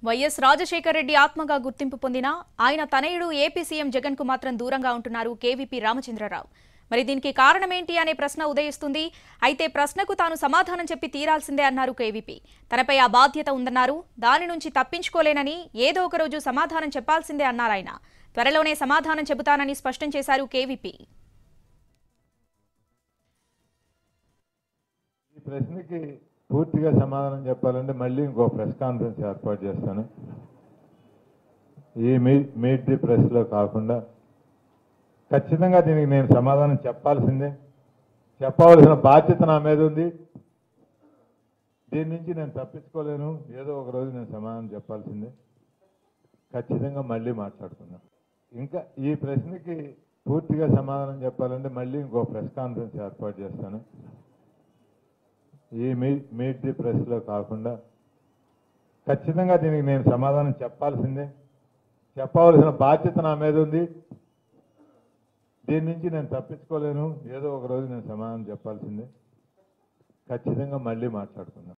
YS Rajasekhara Reddy ఆత్మగా గుర్తింపు పొందిన ఆయన తనయుడు ఏపీ సీఎం జగన్ కు మాత్రం దూరంగా ఉంటున్నారు కేవీపీ రామచంద్రరావు మరి దీనికి కారణమేంటి అనే ప్రశ్న ఉదయిస్తుంది అయితే ప్రశ్నకు తాను సమాధానం చెప్పి తీరాల్సిందే అన్నారు కేవీపీ తనపై ఆ బాధ్యత ఉందన్నారు దాని నుంచి తప్పించుకోలేనని ఏదో ఒక రోజు సమాధానం చెప్పాల్సిందే అన్నారు ఆయన త్వరలోనే సమాధానం చెబుతానని స్పష్టం చేశారు కేవీపీ ఈ ప్రశ్నకి పూర్తిగా సమాధానం చెప్పాలంటే మళ్ళీ ఇంకో ప్రెస్ కాన్ఫరెన్స్ ఏర్పాటు చేస్తాను ఈ మీ మీట్ ది ప్రెస్లో కాకుండా ఖచ్చితంగా దీనికి నేను సమాధానం చెప్పాల్సిందే చెప్పవలసిన బాధ్యత నా మీద ఉంది దీని నుంచి నేను తప్పించుకోలేను ఏదో ఒక రోజు నేను సమాధానం చెప్పాల్సిందే ఖచ్చితంగా మళ్ళీ మాట్లాడుకుందాం ఇంకా ఈ ప్రశ్నకి పూర్తిగా సమాధానం చెప్పాలంటే మళ్ళీ ఇంకో ప్రెస్ కాన్ఫరెన్స్ ఏర్పాటు చేస్తాను ఈ మీ మీట్ ది ప్రెస్లో కాకుండా ఖచ్చితంగా దీనికి నేను సమాధానం చెప్పాల్సిందే చెప్పవలసిన బాధ్యత నా మీద ఉంది దీని నుంచి నేను తప్పించుకోలేను ఏదో ఒక రోజు నేను సమాధానం చెప్పాల్సిందే ఖచ్చితంగా మళ్ళీ మాట్లాడుకుందాం